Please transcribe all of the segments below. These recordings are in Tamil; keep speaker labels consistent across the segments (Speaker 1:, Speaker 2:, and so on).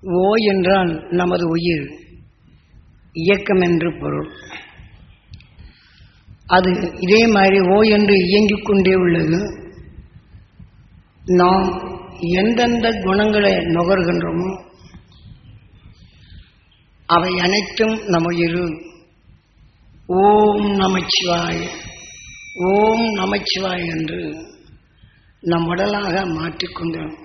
Speaker 1: ஓ என்றால் நமது உயிர் இயக்கம் என்று பொருள் அது இதே மாதிரி ஓ என்று இயங்கிக் கொண்டே உள்ளது நாம் எந்தெந்த குணங்களை நுகர்கின்றோமோ அவை அனைத்தும் நம் உயிர் ஓம் நமச்சிவாய் ஓம் நமச்சிவாய் என்று நம் உடலாக மாற்றிக்கொண்டோம்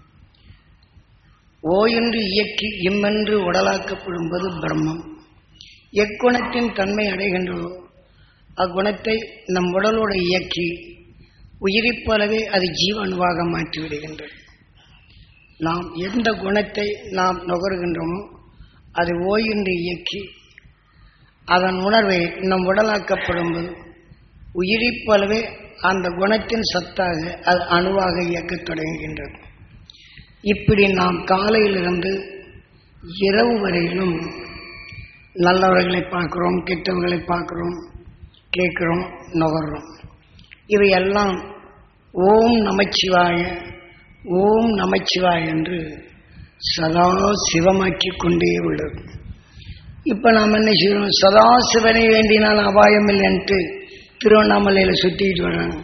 Speaker 1: ஓ என்று இயக்கி இம்மென்று உடலாக்கப்படும்போது பிரம்மம் எக்குணத்தின் தன்மை அடைகின்றதோ அக்குணத்தை நம் உடலோடு இயக்கி உயிரைப் போலவே அது ஜீவனுவாக மாற்றிவிடுகின்றது நாம் எந்த குணத்தை நாம் நுகர்கின்றோமோ அது ஓய்ந்து இயக்கி அதன் உணர்வை நம் உடலாக்கப்படும்போது உயிரைப் போலவே அந்த குணத்தின் சத்தாக அது அணுவாக இயக்கத் தொடங்குகின்றது இப்படி நாம் காலையிலிருந்து இரவு வரையிலும் நல்லவர்களை பார்க்கிறோம் கெட்டவர்களை பார்க்கிறோம் கேட்கிறோம் நுகர்றோம் இவையெல்லாம் ஓம் நமச்சிவாய ஓம் நமச்சிவாய் என்று சதா சிவமாக்கி கொண்டே உள்ளது இப்போ நாம் என்ன செய்யறோம் சதா சிவனை வேண்டினால் அபாயம் இல்லைன்ட்டு திருவண்ணாமலையில் சுற்றிக்கிட்டு வர்றாங்க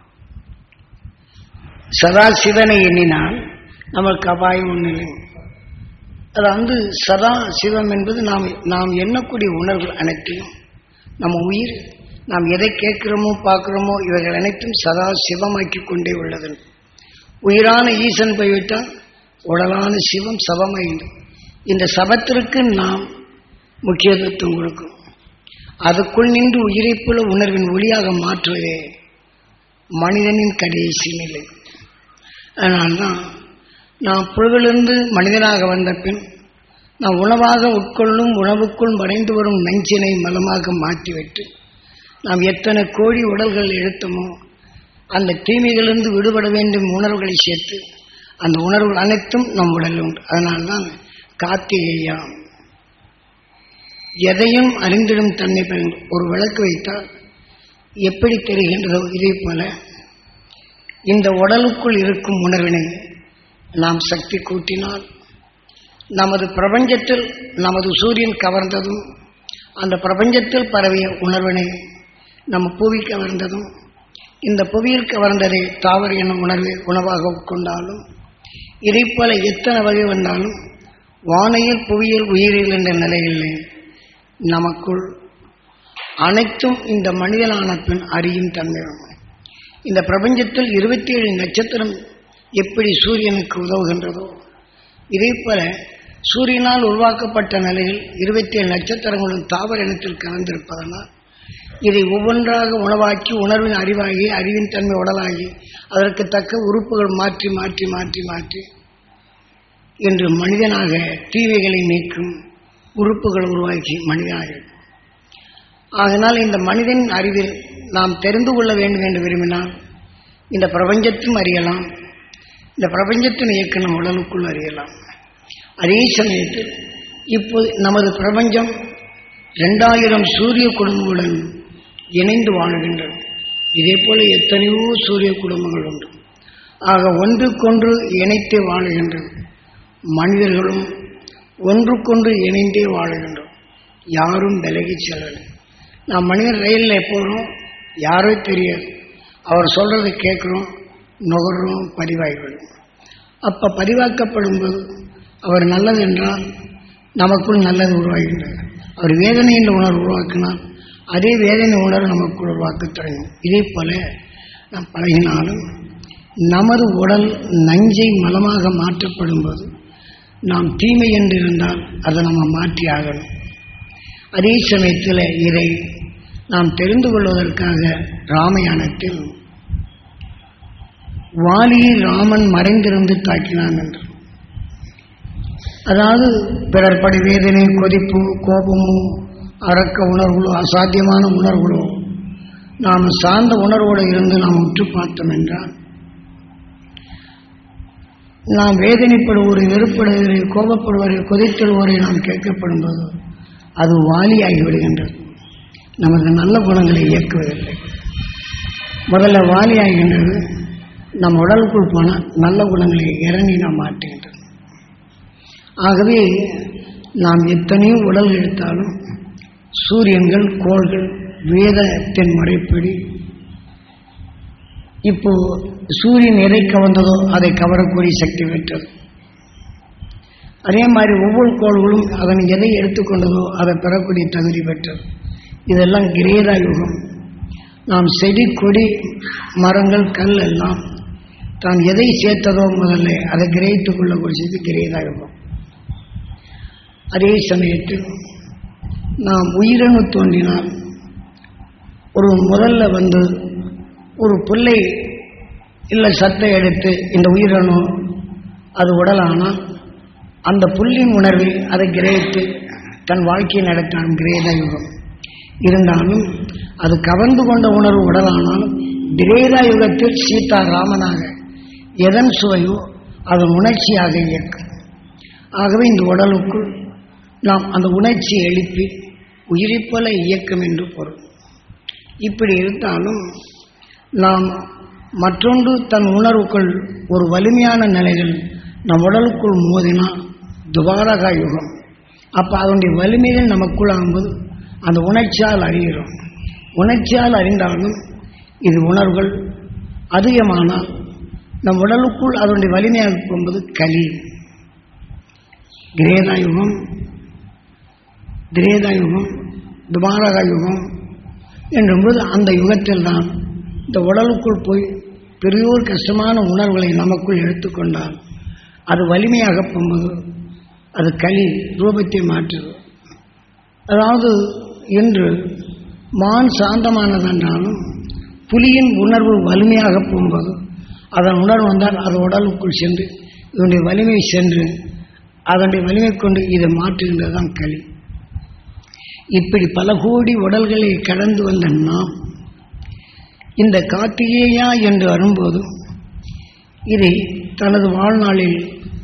Speaker 1: சதா சிவனை எண்ணினால் நம்மளுக்கு அபாயம் ஒன்றும் இல்லை அது வந்து சதா சிவம் என்பது நாம் நாம் எண்ணக்கூடிய உணர்வு அனைத்தையும் நம்ம உயிர் நாம் எதை கேட்கிறோமோ பார்க்கிறோமோ இவைகள் அனைத்தும் சதா சிவமாக்கி கொண்டே உள்ளது உயிரான ஈசன் போய்விட்டால் உடலான சிவம் சபமைந்து இந்த சபத்திற்கு நாம் முக்கியத்துவம் கொடுக்கும் அதுக்குள் நின்று உயிரைப் போல உணர்வின் ஒளியாக மாற்றுவதே மனிதனின் கடைசி நிலை அதனால்தான் நாம் புழுவிலிருந்து மனிதனாக வந்த பின் நாம் உணவாக உட்கொள்ளும் உணவுக்குள் மறைந்து வரும் நஞ்சினை மலமாக மாற்றிவிட்டு நாம் எத்தனை கோடி உடல்கள் எடுத்தோமோ அந்த தீமைகளிலிருந்து விடுபட வேண்டும் உணர்வுகளை சேர்த்து அந்த உணர்வுகள் அனைத்தும் நம் உடலில் உண்டு அதனால்தான் கார்த்திகேயாம் எதையும் அறிந்திடும் தன்மை பெறும் ஒரு விளக்கு வைத்தால் எப்படி தெரிகின்றதோ இதே போல இந்த உடலுக்குள் இருக்கும் உணர்வினை நாம் சக்தி கூட்டினால் நமது பிரபஞ்சத்தில் நமது சூரியன் கவர்ந்ததும் அந்த பிரபஞ்சத்தில் பரவிய உணர்வினை நம்ம புவி கவர்ந்ததும் இந்த புவியில் கவர்ந்ததை தாவர எனும் உணர்வை உணவாக உட்கொண்டாலும் இதை போல எத்தனை வகை வந்தாலும் வானையில் புவியில் உயிரில் என்ற நிலையில் நமக்குள் அனைத்தும் இந்த மனிதனான பின் அறியும் தன்மை இந்த பிரபஞ்சத்தில் இருபத்தி ஏழு நட்சத்திரம் எப்படி சூரியனுக்கு உதவுகின்றதோ இதே போல சூரியனால் உருவாக்கப்பட்ட நிலையில் இருபத்தி ஏழு நட்சத்திரங்களும் தாவர இனத்தில் கலந்திருப்பதனால் இதை ஒவ்வொன்றாக உணவாக்கி உணர்வின் அறிவாகி அறிவின் தன்மை உடலாகி அதற்கு தக்க உறுப்புகள் மாற்றி மாற்றி மாற்றி மாற்றி என்று மனிதனாக தீவைகளை நீக்கும் உறுப்புகள் உருவாக்கி மனிதனாக ஆகினால் இந்த மனிதன் அறிவில் நாம் தெரிந்து கொள்ள வேண்டும் என்று விரும்பினால் இந்த பிரபஞ்சத்தையும் அறியலாம் இந்த பிரபஞ்சத்தின் இயக்கம் உடலுக்குள் அறியலாம் அதே சமயத்தில் இப்போது நமது பிரபஞ்சம் ரெண்டாயிரம் சூரிய குடும்பங்களுடன் இணைந்து வாழுகின்றது இதே போல எத்தனையோ சூரிய குடும்பங்கள் உண்டு ஆக ஒன்றுக்கொன்று இணைத்தே வாழுகின்றது மனிதர்களும் ஒன்றுக்கொன்று இணைந்தே வாழுகின்றோம் யாரும் விலகி செல்லலை நாம் மனிதர் ரயிலில் போகிறோம் யாரோ தெரியாது அவர் சொல்கிறத கேட்குறோம் நுகர்றோம் பதிவாய்களும் அப்போ பதிவாக்கப்படும் போது அவர் நல்லது என்றால் நமக்குள் நல்லது உருவாகின்றது அவர் வேதனை என்ற உணர்வு உருவாக்கினால் அதே வேதனை உணர்வு நமக்குள் உருவாக்க தொடங்கும் இதே போல நாம் பழகினாலும் நமது உடல் நஞ்சை மலமாக மாற்றப்படும் போது நாம் தீமை என்று இருந்தால் அதை நம்ம மாற்றி ஆகணும் அதே சமயத்தில் இதை நாம் தெரிந்து கொள்வதற்காக ராமயானத்தில் வாலியை ராமன் மறைந்திருந்து தாக்கினான் என்று அதாவது பிறர் படி வேதனை கொதிப்பு கோபமோ அறக்க உணர்வுகளோ அசாத்தியமான உணர்வுகளோ நாம் சார்ந்த உணர்வோடு இருந்து நாம் உற்று பார்த்தோம் என்றால் நாம் வேதனைப்படுவோரை வெறுப்படுவரை கோபப்படுவரை கொதித்தெழுவோரை நாம் கேட்கப்படும் போது அது வாலியாகி விடுகின்றது நமது நல்ல குணங்களை இயக்குவதில்லை முதல்ல வாலியாகின்றது நம் உடலுக்குள் போனால் நல்ல குணங்களை இறங்கி நாம் மாற்றுகின்றது ஆகவே நாம் எத்தனையோ உடல் எடுத்தாலும் சூரியன்கள் கோள்கள் வேதத்தின் முறைப்படி இப்போ சூரியன் எதை கவர்ந்ததோ அதை கவரக்கூடிய சக்தி பெற்றது அதே மாதிரி ஒவ்வொரு கோள்களும் அதன் எதை எடுத்துக்கொண்டதோ அதை பெறக்கூடிய தகுதி பெற்றது இதெல்லாம் கிரேதா யுகம் நாம் செடி கொடி மரங்கள் கல் எல்லாம் தான் எதை சேர்த்ததோ முதல்ல அதை கிரகித்துக் கொள்ளக்கூடியது கிரேதா யுகம் அதே சமயத்தில் நாம் உயிரணு தோன்றினால் ஒரு முதல்ல வந்து ஒரு புல்லை இல்லை சத்தை எடுத்து இந்த உயிரணு அது உடலானால் அந்த புல்லின் உணர்வில் அதை கிரகித்து தன் வாழ்க்கையை நடத்தான் கிரேத யுகம் இருந்தாலும் அது கவர்ந்து கொண்ட உணர்வு உடலானாலும் கிரேதா யுகத்தில் சீதா ராமனாக எதன் சுவையோ அதன் உணர்ச்சியாக இயக்கும் ஆகவே இந்த உடலுக்குள் நாம் அந்த உணர்ச்சியை எழுப்பி உயிரைப் போல இயக்கம் என்று பொருள் இப்படி இருந்தாலும் நாம் மற்றொன்று தன் உணர்வுக்குள் ஒரு வலிமையான நிலைகள் நம் உடலுக்குள் மோதினால் துபாரகா யுகம் அப்போ அதனுடைய வலிமைகள் நமக்குள் ஆகும்போது அந்த உணர்ச்சியால் அறிகிறோம் உணர்ச்சியால் அறிந்தாலும் இது உணர்வுகள் அதிகமானால் நம் உடலுக்குள் அதனுடைய வலிமையாக போகும்போது களி கிரேதா யுகம் திரேதா யுகம் துபாரகா யுகம் என்றும்போது அந்த யுகத்தில் தான் இந்த உடலுக்குள் போய் பெரியோர் கஷ்டமான உணர்வுகளை நமக்குள் எடுத்துக்கொண்டால் அது வலிமையாக போகும்போது அது களி ரூபத்தை மாற்றுது அதாவது இன்று மான் சாந்தமானதென்றாலும் புலியின் உணர்வு வலிமையாக போகும்போது அதன் உணர்வு வந்தால் அது உடலுக்குள் சென்று இதனுடைய வலிமை சென்று அதனுடைய வலிமை கொண்டு இதை மாற்றுகின்றது தான் களி இப்படி பல கோடி உடல்களை கடந்து வந்த நாம் இந்த கார்த்திகேயா என்று வரும்போது இதை தனது வாழ்நாளில்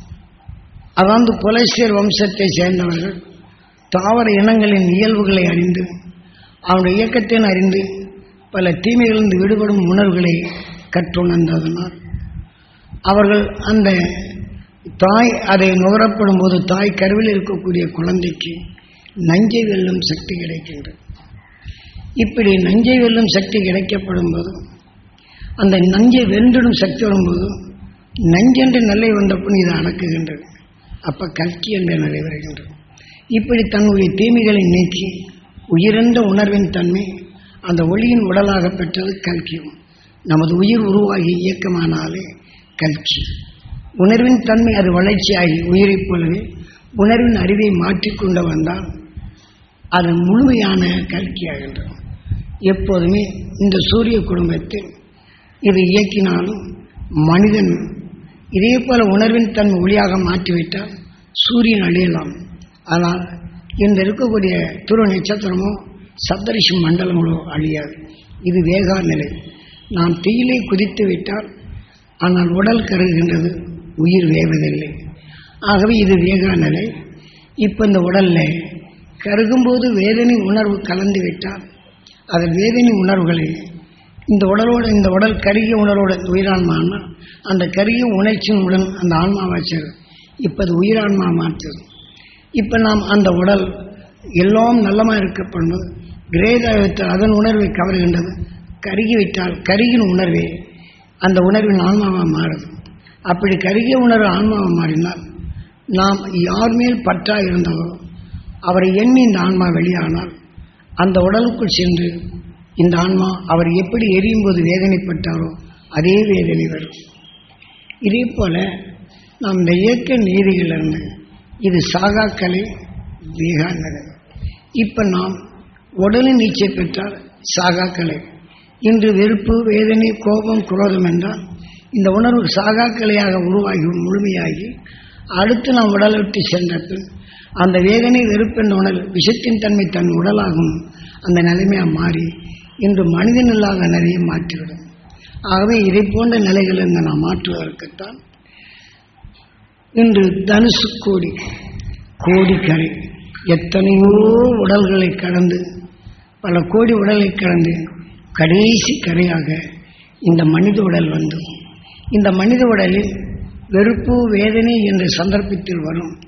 Speaker 1: அதாவது புலைசியர் வம்சத்தை சேர்ந்தவர்கள் தாவர இனங்களின் இயல்புகளை அறிந்து அவனுடைய இயக்கத்தின் அறிந்து பல தீமைகளிலிருந்து விடுபடும் உணர்வுகளை கற்றுணர்ந்ததனால் அவர்கள் அந்த தாய் அதை நுகரப்படும் போது தாய் கருவில் இருக்கக்கூடிய குழந்தைக்கு நஞ்சை வெல்லும் சக்தி கிடைக்கின்றது இப்படி நஞ்சை வெல்லும் சக்தி கிடைக்கப்படும் போது அந்த நஞ்சை வென்றிடும் சக்தி வரும்போது நஞ்சென்ற நிலை வந்தப்போ இது அடக்குகின்றது அப்ப கல்கி என்ற நிலை வருகின்றது இப்படி தன்னுடைய தீமைகளை நீக்கி உயிரென்ற உணர்வின் தன்மை அந்த ஒளியின் உடலாக பெற்றது கல்கியும் நமது உயிர் உருவாகி இயக்கமானாலே கல்கி உணர்வின் தன்மை அது வளர்ச்சியாகி உயிரைப் போலவே உணர்வின் அறிவை மாற்றிக்கொண்டு வந்தால் அது முழுமையான கல்கியாகின்றது எப்போதுமே இந்த சூரிய குடும்பத்தில் இது இயக்கினாலும் மனிதன் இதே போல உணர்வின் தன்மை ஒளியாக மாற்றிவிட்டால் சூரியன் அழியலாம் ஆனால் இந்த இருக்கக்கூடிய துருவ நட்சத்திரமோ சப்தரிஷி மண்டலங்களோ அழியாது இது வேகா நிலை நாம் தீயிலே குதித்து விட்டால் ஆனால் உடல் கருகின்றது உயிர் வேவதில்லை ஆகவே இது வேகா நிலை இப்போ இந்த உடல்ல கருகும்போது வேதனை உணர்வு கலந்து விட்டால் அது வேதனை உணர்வுகளை இந்த உடலோட இந்த உடல் கருகிய உணர்வோட உயிரான்மான்னா அந்த கருகிய உணர்ச்சியின் உடன் அந்த ஆன்மாவை சேரும் இப்போ அது உயிரான்மா மாற்றுது இப்போ நாம் அந்த உடல் எல்லாம் நல்லமாக இருக்கப்படும்போது கிரேதாயத்தில் அதன் உணர்வை கவருகின்றது கருகிவிட்டால் கருகின் உணர்வே அந்த உணர்வின் ஆன்மாவாக மாறுது அப்படி கருகிய உணர்வு ஆன்மாவாக மாறினால் நாம் யார் மேல் பற்றா இருந்தாலோ அவரை எண்ணி இந்த ஆன்மா வெளியானால் அந்த உடலுக்குள் சென்று இந்த ஆன்மா அவர் எப்படி எரியும் போது வேதனைப்பட்டாரோ அதே வேதனை வரும் இதே போல நாம் இந்த இயற்கை நீதிகள் இருந்து இது சாகாக்கலை வேகாங்கலை இப்போ நாம் உடலின் நீச்சை பெற்றால் சாகாக்கலை இன்று வெறுப்பு வேதனை கோபம் குரோதம் என்றால் இந்த உணர்வு சாகாக்கலையாக உருவாகி முழுமையாகி அடுத்து நாம் உடலை விட்டு சென்ற பின் அந்த வேதனை வெறுப்பு என்ற உணர்வு விஷத்தின் தன்மை தன் உடலாகும் அந்த நிலைமையாக மாறி இன்று மனிதன் இல்லாத நிலையை மாற்றிவிடும் ஆகவே இதை போன்ற நிலைகளிலிருந்து நாம் மாற்றுவதற்குத்தான் இன்று தனுசு கோடி கோடிக்கரை எத்தனையோ உடல்களை கடந்து பல கோடி உடலை கடந்து கடைசி கரையாக இந்த மனித உடல் வந்து இந்த மனித உடலில் வெறுப்பு வேதனை என்ற சந்தர்ப்பத்தில் வரும்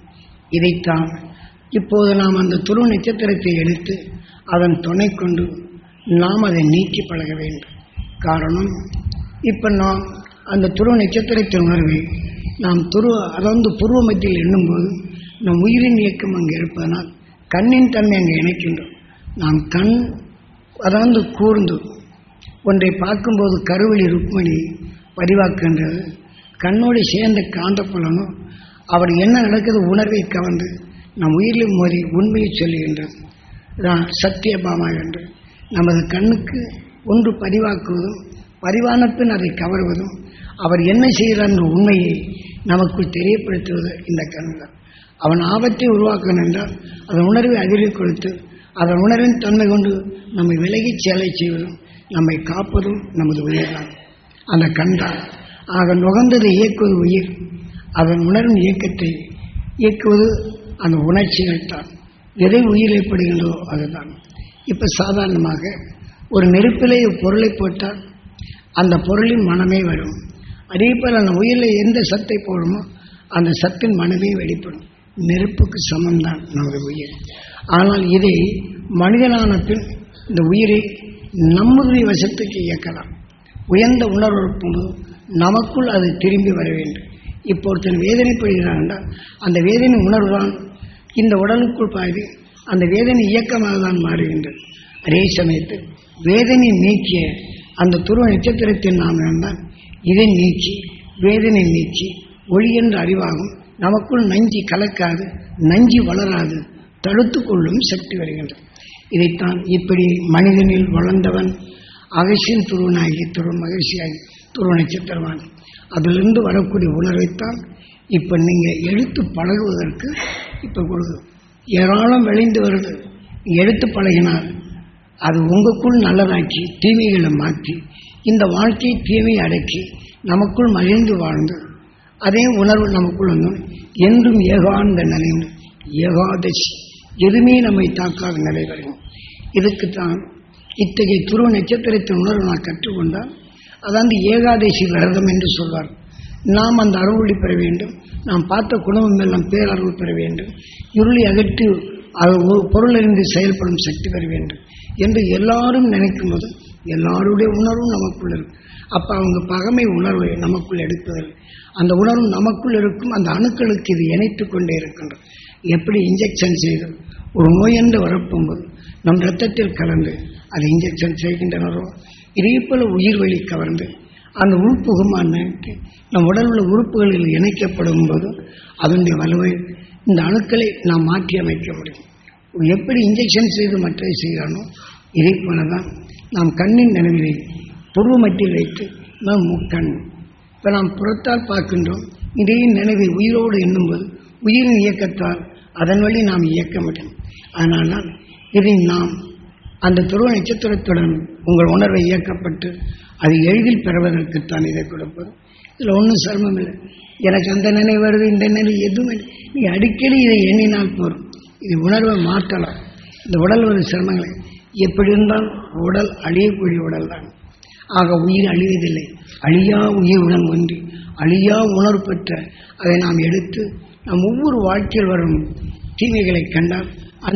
Speaker 1: இதைத்தான் இப்போது நாம் அந்த துருவ நட்சத்திரத்தை எடுத்து அதன் துணை கொண்டு நாம் அதை நீக்கி பழக வேண்டும் காரணம் இப்போ நாம் அந்த துருவ நட்சத்திரத்தின் உணர்வை நாம் துருவ அதாவது பூர்வ மத்தியில் எண்ணும்போது நம் உயிரின் இயக்கம் அங்கே இருப்பதனால் கண்ணின் தன்மை அங்கே இணைக்கின்றோம் நாம் கண் அதாவது கூர்ந்து ஒன்றை பார்க்கும்போது கருவழி ருக்மணி பதிவாக்குகின்றது கண்ணோடு சேர்ந்த காந்தப்புலனும் அவர் என்ன நடக்குது உணர்வை கவர்ந்து நம் உயிரில் மோதி உண்மையை சொல்லுகின்றது தான் சத்தியபாமா என்று நமது கண்ணுக்கு ஒன்று பதிவாக்குவதும் பதிவான பின் அதை கவர்வதும் அவர் என்ன செய்கிறார் என்ற உண்மையை நமக்குள் தெரியப்படுத்துவது இந்த கண் தான் அவன் ஆபத்தை உருவாக்கணும் என்றால் அதன் உணர்வை அதிரில் கொடுத்து அதன் உணர்வின் தன்மை கொண்டு நம்மை விலகிச் சேலை செய்வதும் நம்மை காப்பதும் நமது உயிர் தான் அந்த கண்டால் ஆக நுகர்ந்ததை இயக்குவது உயிர் அதன் உணர்வின் இயக்கத்தை இயக்குவது அந்த உணர்ச்சிகள் தான் எதை உயிர் ஏற்படுகின்றதோ அதுதான் இப்போ சாதாரணமாக ஒரு நெருப்பிலே ஒரு பொருளை போட்டால் அந்த பொருளின் மனமே வரும் அதே போல் அந்த உயிரில் எந்த சத்தை போடுமோ அந்த சத்தின் மனமே வெளிப்படும் நெருப்புக்கு சமம்தான் நமது உயிர் ஆனால் இதை மனிதனான பின் இந்த உயிரை நம்முடைய வசத்துக்கு இயக்கலாம் உயர்ந்த உணர்வு இருக்கும்போது நமக்குள் அது திரும்பி வர வேண்டும் இப்போ ஒருத்தன் வேதனைப்படுகிறான் என்றால் அந்த வேதனை உணர்வுதான் இந்த உடலுக்குள் பாய்ந்து அந்த வேதனை இயக்கமாக தான் மாறுகின்றது அதே சமயத்தில் வேதனை நீக்கிய அந்த துருவ நட்சத்திரத்தில் நாம் இருந்தால் இதை நீக்கி வேதனை நீக்கி ஒளி என்ற அறிவாகும் நமக்குள் நஞ்சி கலக்காது நஞ்சி வளராது தடுத்து கொள்ளும் சக்தி வருகின்றது இதைத்தான் இப்படி மனிதனில் வளர்ந்தவன் அகசியின் துருவனாகி துருவ மகிழ்ச்சியாகி துருவ நட்சத்திரவான் அதிலிருந்து வரக்கூடிய உணர்வைத்தான் இப்போ நீங்கள் எடுத்து பழகுவதற்கு இப்போ கொடுக்குது ஏராளம் விளைந்து வருது எடுத்து பழகினால் அது உங்களுக்குள் நல்லதாக்கி தீமைகளை மாற்றி இந்த வாழ்க்கையை தீமை அடக்கி நமக்குள் மகிழ்ந்து வாழ்ந்து அதே உணர்வு நமக்குள் வந்து என்றும் ஏகாந்த நிலைந்து ஏகாதசி எதுவுமே நம்மை தாக்காத நிலை வரும் இதுக்குத்தான் இத்தகைய துருவ நட்சத்திரத்தின் உணர்வு நான் கற்றுக்கொண்டால் அதாவது ஏகாதசி விரதம் என்று சொல்வார் நாம் அந்த அருள்வழி பெற வேண்டும் நாம் பார்த்த குடும்பம் எல்லாம் பேரருள் பெற வேண்டும் இருளை அகற்றி அது ஒரு பொருளறிந்து செயல்படும் சக்தி பெற வேண்டும் என்று எல்லாரும் நினைக்கும் போது எல்லாருடைய உணர்வும் நமக்குள் இருக்கும் அப்போ அவங்க பகமை உணர்வை நமக்குள் எடுப்பதில்லை அந்த உணர்வு நமக்குள் இருக்கும் அந்த அணுக்களுக்கு இது இணைத்து கொண்டே இருக்கின்றது எப்படி இன்ஜெக்ஷன் செய்து ஒரு நோய் என்று வரப்போகும்போது நம் ரத்தத்தில் கலந்து அதை இன்ஜெக்ஷன் செய்கின்றனரோ இதே போல உயிர் வழி கவர்ந்து அந்த உறுப்புகுமான நினைத்து நம் உடல் உள்ள உறுப்புகளில் இணைக்கப்படும் போது அதனுடைய வலுவை இந்த அணுக்களை நாம் மாற்றி அமைக்க முடியும் எப்படி இன்ஜெக்ஷன் செய்து மற்றதை செய்கிறானோ இதே போலதான் நாம் கண்ணின் நினைவிலை புருவ மட்டில் வைத்து நாம் முக்கண் இப்போ நாம் புறத்தால் பார்க்கின்றோம் இதே நினைவை உயிரோடு எண்ணும்போது உயிரின் இயக்கத்தால் அதன் வழி நாம் இயக்க முடியும் அதனால் இதை நாம் அந்த துருவ நட்சத்திரத்துடன் உங்கள் உணர்வை இயக்கப்பட்டு அது எளிதில் பெறுவதற்குத்தான் இதை கொடுப்பது இதில் ஒன்றும் சிரமம் இல்லை எனக்கு அந்த நினைவு வருது இந்த நினைவு எதுவும் இல்லை நீ அடிக்கடி இதை எண்ணினால் போதும் இது உணர்வை மாற்றலாம் இந்த உடல் ஒரு சிரமங்களை எப்படி இருந்தாலும் உடல் அழியக்கூடிய உடல் தான் ஆக உயிர் அழிவதில்லை அழியா உயிருடன் ஒன்றி அழியா உணர்வு பெற்ற அதை நாம் எடுத்து நம் ஒவ்வொரு வாழ்க்கையில் வரும் தீமைகளை கண்டால் அந்த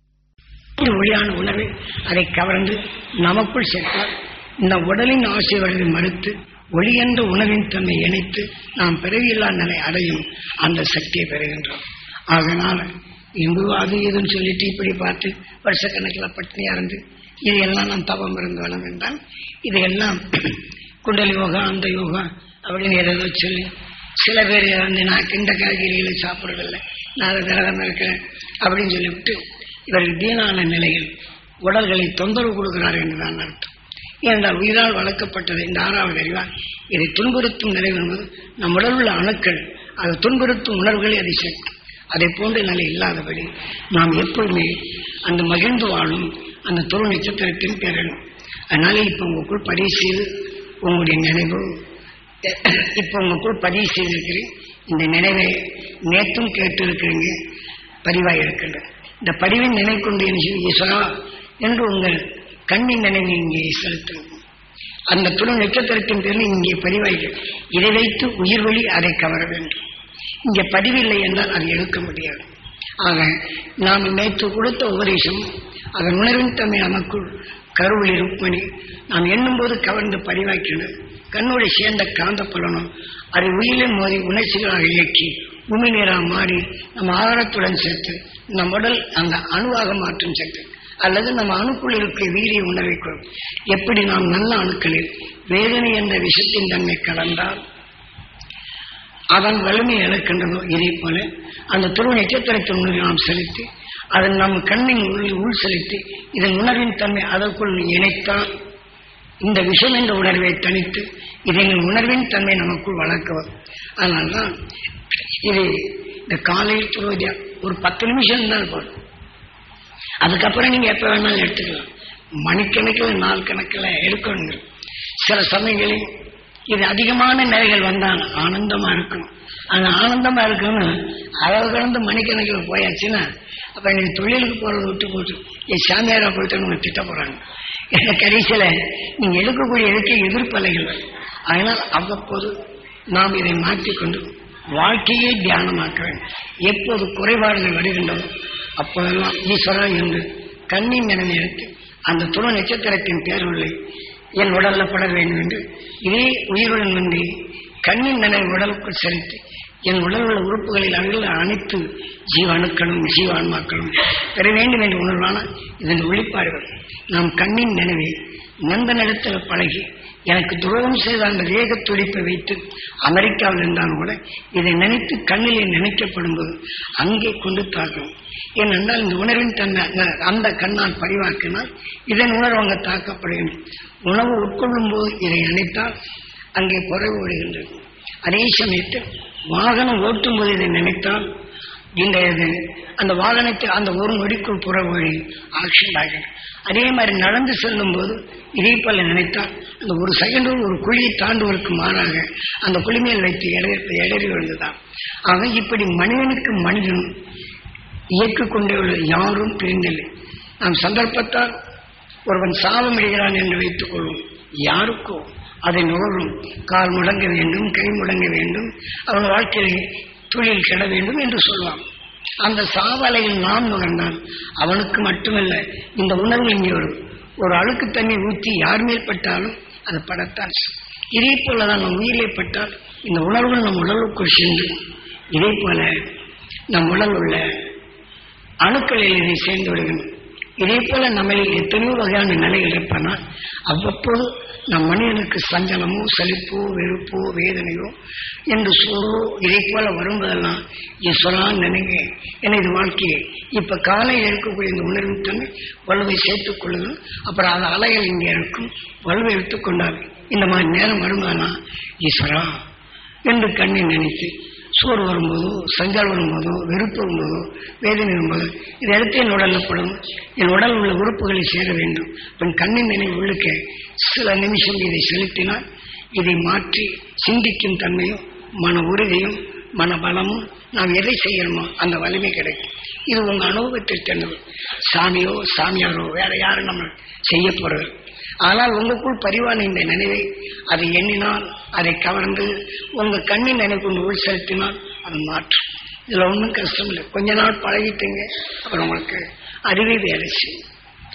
Speaker 1: ஒளியான உணர்வை அதை கவர்ந்து நமக்குள் சேர்த்தால் இந்த உடலின் ஆசைகளை மறுத்து ஒளி என்ற உணவின் தன்மை இணைத்து நாம் பிறவியில்லா நிலை அடையும் அந்த சக்தியை பெறுகின்றோம் அதனால் இன்பு அது இதுன்னு சொல்லிட்டு இப்படி பார்த்து வருஷக்கணக்கில் பட்டினியா இருந்து இதையெல்லாம் நாம் தவம் இருந்து வளம் என்றால் இதையெல்லாம் குண்டல் யோகா அந்த யோகா அப்படின்னு ஏதோ சொல்லி சில பேர் வந்து நான் இந்த காய்கறிகளை சாப்பிட்றதில்லை நான் அதை விரதம் இருக்கிறேன் அப்படின்னு சொல்லிவிட்டு இவர்கள் வீணான நிலையில் உடல்களை தொந்தரவு கொடுக்கிறார் என்றுதான் அர்த்தம் ஏனென்றால் உயிரால் வளர்க்கப்பட்டது இந்த ஆறாவது அறிவால் இதை துன்புறுத்தும் நிலை என்பது நம் உடல் உள்ள அணுக்கள் அது துன்புறுத்தும் உணர்வுகளை அதை சேர்க்கும் அதை போன்ற நிலை இல்லாதபடி நாம் எப்பொழுதுமே அந்த மகிழ்ந்து வாழும் அந்த துருவ நட்சத்திரத்தின் பெறணும் அதனால இப்போ உங்களுக்குள் பதிவு செய்து உங்களுடைய நினைவு இப்போ உங்களுக்குள் பதிவு செய்திருக்கிறேன் இந்த நினைவை நேற்றும் கேட்டு இருக்கிறீங்க பதிவாக இருக்கின்றது இந்த பதிவின் நினை கொண்டு என்ன செய்யும் ஈஸ்வரா என்று உங்கள் கண்ணின் நினைவை இங்கே செலுத்துங்கள் அந்த துணை நட்சத்திரத்தின் பேரில் இங்கே பதிவாய்கள் இதை வைத்து உயிர் வழி அதை கவர வேண்டும் இங்கே பதிவில்லை என்றால் அதை எடுக்க முடியாது ஆக நாம் நேற்று கொடுத்த உபதேசம் அதன் உணர்வின் தன்மை நமக்குள் கருவில் இருப்பணி நாம் எண்ணும்போது கவர்ந்து பதிவாக்கினது கண்ணோடு சேர்ந்த காந்த பலனும் அதை உயிரில் மோதி உணர்ச்சிகளாக இயக்கி உமி நீராக மாறி நம்ம ஆகாரத்துடன் சேர்த்து நம் உடல் அந்த அணுவாக மாற்றும் சக்தி அல்லது நம்ம அணுக்குள் இருக்கிற வீரிய உணர்வை கொள்ளும் எப்படி நாம் நல்ல அணுக்களில் வேதனை என்ற விஷத்தின் தன்மை கலந்தால் அதன் வலிமை இழக்கின்றதோ இதே போல அந்த துருவ நட்சத்திரத்தின் உணர்வை நாம் செலுத்தி அதன் நம் கண்ணின் உள் உள் செலுத்தி இதன் உணர்வின் தன்மை அதற்குள் இணைத்தால் இந்த விஷம் என்ற உணர்வை தனித்து இதன் உணர்வின் தன்மை நமக்குள் வளர்க்கவும் அதனால்தான் இது இந்த காலையில் துருவதியா ஒரு பத்து நிமிஷம் தான் போதும் அதுக்கப்புறம் நீங்க எப்ப வேணாலும் எடுத்துக்கலாம் மணிக்கணக்கில் நாள் கணக்கில் எடுக்கணுங்க சில சமயங்களில் இது அதிகமான நிலைகள் வந்தால் ஆனந்தமா இருக்கும் அந்த ஆனந்தமா இருக்குன்னு அளவு கடந்து மணிக்கணக்கில் போயாச்சுன்னா அப்ப நீங்க தொழிலுக்கு போறதை விட்டு போட்டு என் சாமியாரா போயிட்டு திட்ட போறாங்க இந்த கடைசியில நீங்க எடுக்கக்கூடிய எடுக்க எதிர்ப்பலைகள் வரும். அதனால் அவ்வப்போது நாம் இதை மாற்றிக்கொண்டு வாழ்க்கையை தியானமாக்க வேண்டும் எப்போது குறைபாடுகள் வருகின்றதோ அப்போதெல்லாம் ஈஸ்வரா என்று கண்ணின் நினைவு எடுத்து அந்த துணை நட்சத்திரத்தின் பேருள்ளை என் உடல்ல பட வேண்டும் என்று இதே உயிருடன் வந்து கண்ணின் நினைவு உடலுக்குள் செலுத்தி என் உடல் உள்ள உறுப்புகளில் அங்குள்ள அனைத்து ஜீவாணுக்களும் ஜீவான்மாக்களும் பெற வேண்டும் என்ற உணர்வான இதன் வெளிப்பாடுகள் நாம் கண்ணின் நினைவை நந்த நிலத்தில் பழகி எனக்கு துரோகம் செய்த அந்த வேக துடிப்பை வைத்து அமெரிக்காவில் இருந்தாலும் கூட இதை நினைத்து கண்ணிலே நினைக்கப்படும் போது அங்கே கொண்டு தாக்கும் ஏனென்றால் இந்த உணர்வின் தன்மை அந்த- அந்த கண்ணால் பதிவாக்கினால் இதன் உணர்வு அங்கே தாக்கப்படுகின்றது உணவு உட்கொள்ளும் போது இதை நினைத்தால் அங்கே குறைவு விடுகின்றது அதே சமயத்தில் வாகனம் ஓட்டும் போது இதை நினைத்தால் இந்த இது அந்த வாகனத்தை அந்த ஒரு நொடிக்குள் புற வழி ஆக்சிடென்ட் ஆகிறது அதே மாதிரி நடந்து செல்லும் போது இதே போல நினைத்தால் அந்த ஒரு செகண்டில் ஒரு குழியை தாண்டுவதற்கு மாறாக அந்த குழி மேல் வைத்து இடறி இடறி விழுந்துதான் ஆக இப்படி மனிதனுக்கு மனிதன் இயக்கிக் கொண்டே உள்ள யாரும் பிரிந்தில்லை நாம் சந்தர்ப்பத்தால் ஒருவன் சாபம் அடைகிறான் என்று வைத்துக் கொள்வோம் யாருக்கோ அதை நுகரும் கால் முடங்க வேண்டும் கை முடங்க வேண்டும் அவன் வாழ்க்கையில் தொழில் கெட வேண்டும் என்று சொல்லலாம் அந்த சாவலையில் நாம் நுகர்ந்தான் அவனுக்கு மட்டுமல்ல இந்த உணர்வு இங்கே வரும் ஒரு அழுக்கு தண்ணி ஊற்றி யார் மேல் பட்டாலும் அது படத்தான் செய்யும். இதே போலதான் நம் உயிரிலே பட்டால் இந்த உணர்வுகள் நம் உடலுக்குள் சென்று இதே போல நம் உடல் உள்ள அணுக்களில் இதை சேர்ந்து விடுகின்றன இதே போல நம்மளில் எத்தனையோ வகையான நிலைகள் இருப்பனால் அவ்வப்போது நம் மனிதனுக்கு சஞ்சலமோ சலிப்போ வெறுப்போ வேதனையோ என்று சோறோ இதை போல வரும்போதெல்லாம் ஈஸ்வரா நினைங்க என இது வாழ்க்கையை இப்ப காலையில் இருக்கக்கூடிய இந்த உணர்வின் தன்மை வலுவை சேர்த்துக் கொள்ளுங்கள் அப்புறம் அந்த அலைகள் இங்கே இருக்கும் வலுவை எடுத்துக்கொண்டால் இந்த மாதிரி நேரம் வரும்போதெல்லாம் ஈஸ்வரா என்று கண்ணை நினைத்து சோறு வரும்போதோ சஞ்சல் வரும்போதோ வெறுப்பு வரும்போதோ வேதனை வரும்போதோ இது எடுத்து என் உடல்ல படும் என் உடல் உள்ள உறுப்புகளை சேர வேண்டும் என் கண்ணின் நினைவு உள்ளுக்க சில நிமிஷம் இதை செலுத்தினால் இதை மாற்றி சிந்திக்கும் தன்மையும் மன உறுதியும் மன பலமும் நாம் எதை செய்யணுமோ அந்த வலிமை கிடைக்கும் இது உங்க அனுபவத்தில் தெரிந்தது சாமியோ சாமியாரோ வேற யாரும் நம்ம செய்ய போறது ஆனால் உங்களுக்குள் பரிவான இந்த நினைவை அதை எண்ணினால் அதை கவர்ந்து உங்க கண்ணின் நினைவு உள் செலுத்தினால் அது மாற்றும் இதுல ஒன்றும் கஷ்டம் இல்லை கொஞ்ச நாள் பழகிட்டீங்க அப்புறம் உங்களுக்கு அறிவை வேலை செய்யும்